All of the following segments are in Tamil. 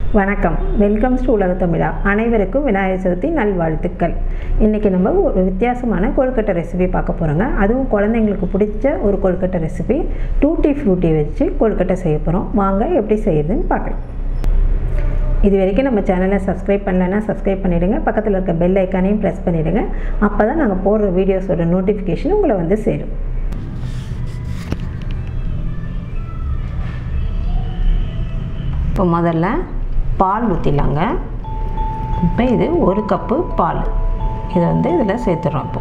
வணக்கம் வெல்கம்ஸ் டு உலக தமிழா அனைவருக்கும் விநாயகர் சதுர்த்தி நல்வாழ்த்துக்கள் இன்றைக்கி நம்ம ஒரு வித்தியாசமான கொழுக்கட்டை ரெசிபி பார்க்க போகிறோங்க அதுவும் குழந்தைங்களுக்கு பிடிச்ச ஒரு கொழுக்கட்டை ரெசிபி டூட்டி ஃப்ரூட்டி வச்சு கொழுக்கட்டை செய்ய போகிறோம் வாங்க எப்படி செய்யறதுன்னு பார்க்கலாம் இது வரைக்கும் நம்ம சேனலை சப்ஸ்கிரைப் பண்ணலைன்னா சப்ஸ்கிரைப் பண்ணிவிடுங்க பக்கத்தில் இருக்க பெல் ஐக்கானையும் ப்ரெஸ் பண்ணிவிடுங்க அப்போ தான் நாங்கள் போடுற வீடியோஸோட நோட்டிஃபிகேஷன் உங்களை வந்து சேரும் இப்போ முதல்ல பால் ஊற்றிடலாங்க இப்போ இது ஒரு கப்பு பால் இதை வந்து இதில் சேர்த்துறோம் இப்போ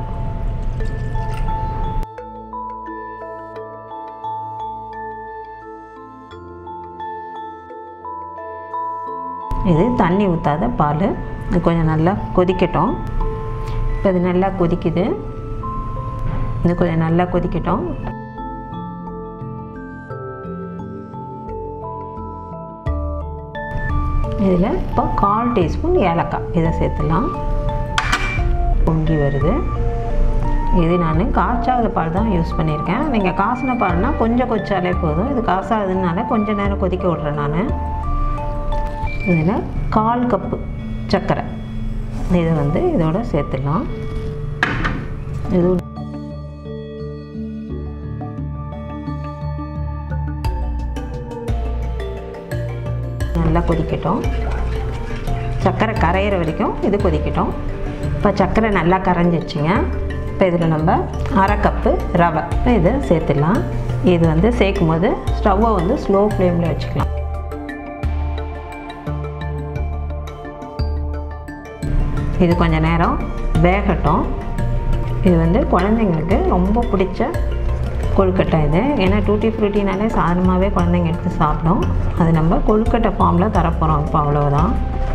இது தண்ணி ஊற்றாத பால் இது கொஞ்சம் நல்லா கொதிக்கட்டும் இப்போ இது நல்லா கொதிக்குது இது கொஞ்சம் நல்லா கொதிக்கட்டும் இதில் இப்போ கால் டீஸ்பூன் ஏலக்காய் இதை சேர்த்துலாம் பொங்கி வருது இது நான் காய்ச்சாத பால் தான் யூஸ் பண்ணியிருக்கேன் நீங்கள் காசின பால்னால் கொஞ்சம் கொச்சாலே போதும் இது காசாததுனால கொஞ்சம் நேரம் கொதிக்க விட்றேன் நான் இதில் கால் கப்பு சர்க்கரை இதை வந்து இதோட சேர்த்துடலாம் இது நல்லா கொதிக்கட்டும் சர்க்கரை கரையிற வரைக்கும் இது கொதிக்கட்டும் இப்போ சர்க்கரை நல்லா கரைஞ்சிச்சுங்க இப்போ இதில் நம்ம அரை கப்பு ரவை இப்போ இதை சேர்த்துடலாம் இது வந்து சேர்க்கும் போது ஸ்டவ்வை வந்து ஸ்லோ ஃப்ளேமில் வச்சுக்கலாம் இது கொஞ்சம் நேரம் வேகட்டும் இது வந்து குழந்தைங்களுக்கு ரொம்ப பிடிச்ச கொழுக்கட்டை இது ஏன்னா டூட்டி ஃப்ரூட்டினாலே சாதாரணமாகவே குழந்தைங்க எடுத்து சாப்பிடும் அது நம்ம கொழுக்கட்டை ஃபார்மில் தரப்போகிறோம் இப்போ அவ்வளோதான்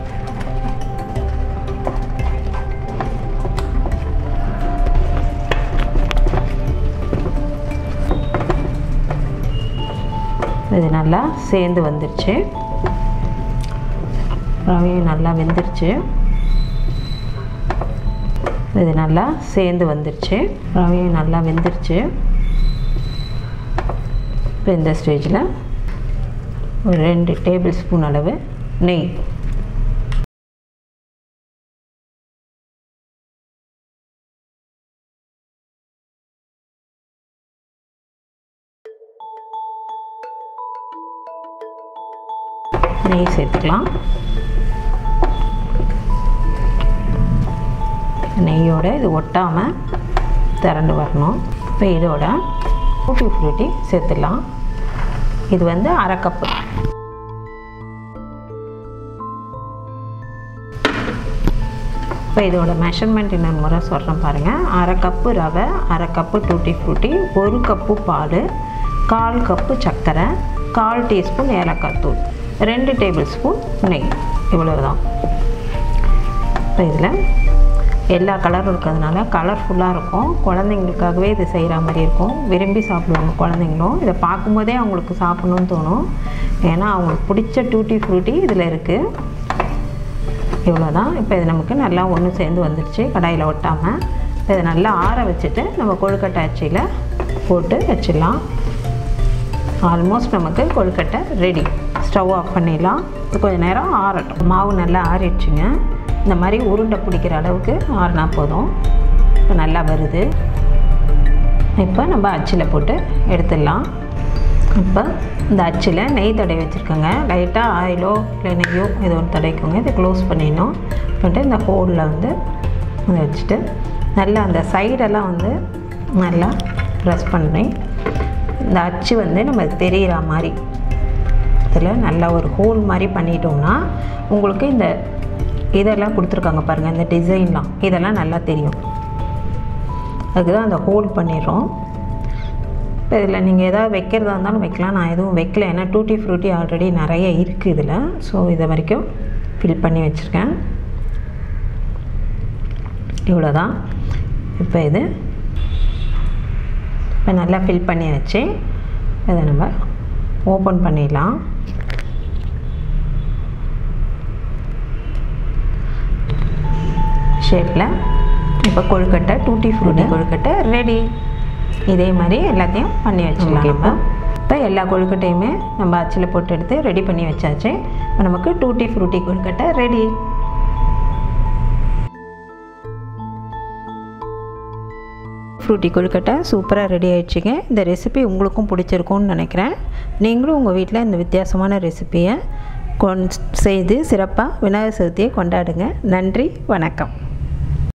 இது நல்லா சேர்ந்து வந்துருச்சு ரவையும் நல்லா வெந்துருச்சு இது நல்லா சேர்ந்து வந்துருச்சு ரவையும் நல்லா வெந்துருச்சு இப்போ இந்த ஸ்டேஜில் ஒரு ரெண்டு டேபிள் ஸ்பூன் அளவு நெய் நெய் சேர்த்துக்கலாம் நெய்யோடு இது ஒட்டாமல் திரண்டு வரணும் இப்போ இதோட டூட்டி ஃப்ரூட்டி சேர்த்துடலாம் இது வந்து அரை கப்பு இப்போ இதோட மெஷர்மெண்ட் இன்னொரு முறை சொல்கிறேன் பாருங்கள் அரை கப்பு ரவை அரை கப்பு டூட்டி ஃப்ரூட்டி ஒரு கப்பு பால் கால் கப்பு சர்க்கரை கால் டீஸ்பூன் ஏலக்காய் தூள் ரெண்டு டேபிள் ஸ்பூன் நெய் இவ்வளோ தான் இப்போ இதில் எல்லா கலரும் இருக்கிறதுனால கலர்ஃபுல்லாக இருக்கும் குழந்தைங்களுக்காகவே இது செய்கிற மாதிரி இருக்கும் விரும்பி சாப்பிடுவாங்க குழந்தைங்களும் இதை பார்க்கும்போதே அவங்களுக்கு சாப்பிட்ணுன்னு தோணும் ஏன்னா அவங்களுக்கு பிடிச்ச டூட்டி ஃப்ரூட்டி இதில் இருக்குது இவ்வளோ தான் இப்போ இது நமக்கு நல்லா ஒன்று சேர்ந்து வந்துடுச்சு கடாயில் ஒட்டாமல் இதை நல்லா ஆற வச்சுட்டு நம்ம கொழுக்கட்டை அச்சியில் போட்டு வச்சிடலாம் ஆல்மோஸ்ட் நமக்கு கொழுக்கட்டை ரெடி ஸ்டவ் ஆஃப் பண்ணிடலாம் கொஞ்சம் நேரம் ஆறட்டும் மாவு நல்லா ஆறிடுச்சுங்க இந்த மாதிரி உருண்டை பிடிக்கிற அளவுக்கு ஆறினா போதும் இப்போ நல்லா வருது இப்போ நம்ம அச்சில் போட்டு எடுத்துடலாம் இப்போ இந்த அச்சில் நெய் தடவை வச்சுருக்கோங்க லைட்டாக ஆயிலோ இல்லை நெய்யோ ஏதோ ஒன்று தடவிக்கோங்க இதை க்ளோஸ் பண்ணிடணும் பண்ணிட்டு இந்த ஹோலில் வந்து அதை வச்சுட்டு நல்லா அந்த சைடெல்லாம் வந்து நல்லா ப்ரெஸ் பண்ணி இந்த அச்சு வந்து நம்ம தெரிகிற மாதிரி இதில் நல்லா ஒரு ஹோல் மாதிரி பண்ணிட்டோம்னா உங்களுக்கு இந்த இதெல்லாம் கொடுத்துருக்காங்க பாருங்கள் இந்த டிசைன்லாம் இதெல்லாம் நல்லா தெரியும் அதுக்கு தான் அந்த ஹோல் பண்ணிடுறோம் இப்போ இதில் நீங்கள் எதாவது வைக்கிறதா இருந்தாலும் வைக்கலாம் நான் எதுவும் வைக்கல ஏன்னா டூட்டி ஃப்ரூட்டி ஆல்ரெடி நிறைய இருக்குது இதில் ஸோ இதை வரைக்கும் ஃபில் பண்ணி வச்சுருக்கேன் இவ்வளோ தான் இப்போ இது இப்போ நல்லா ஃபில் பண்ணியாச்சு இதை நம்ம ஓப்பன் பண்ணிடலாம் ஷேப்பில் இப்போ கொழுக்கட்டை டூட்டி ஃப்ரூட்டி கொழுக்கட்டை ரெடி இதே மாதிரி எல்லாத்தையும் பண்ணி வச்சிடலாம் இப்போ இப்போ எல்லா கொழுக்கட்டையுமே நம்ம அச்சில் போட்டு எடுத்து ரெடி பண்ணி வச்சாச்சு இப்போ நமக்கு டூட்டி ஃப்ரூட்டி கொழுக்கட்டை ரெடி ஃப்ரூட்டி கொழுக்கட்டை சூப்பராக ரெடி ஆயிடுச்சுங்க இந்த ரெசிபி உங்களுக்கும் பிடிச்சிருக்கும்னு நினைக்கிறேன் நீங்களும் உங்கள் வீட்டில் இந்த வித்தியாசமான ரெசிப்பியை கொண் செய்து சிறப்பாக விநாயகர் சதுர்த்தியை கொண்டாடுங்க நன்றி வணக்கம்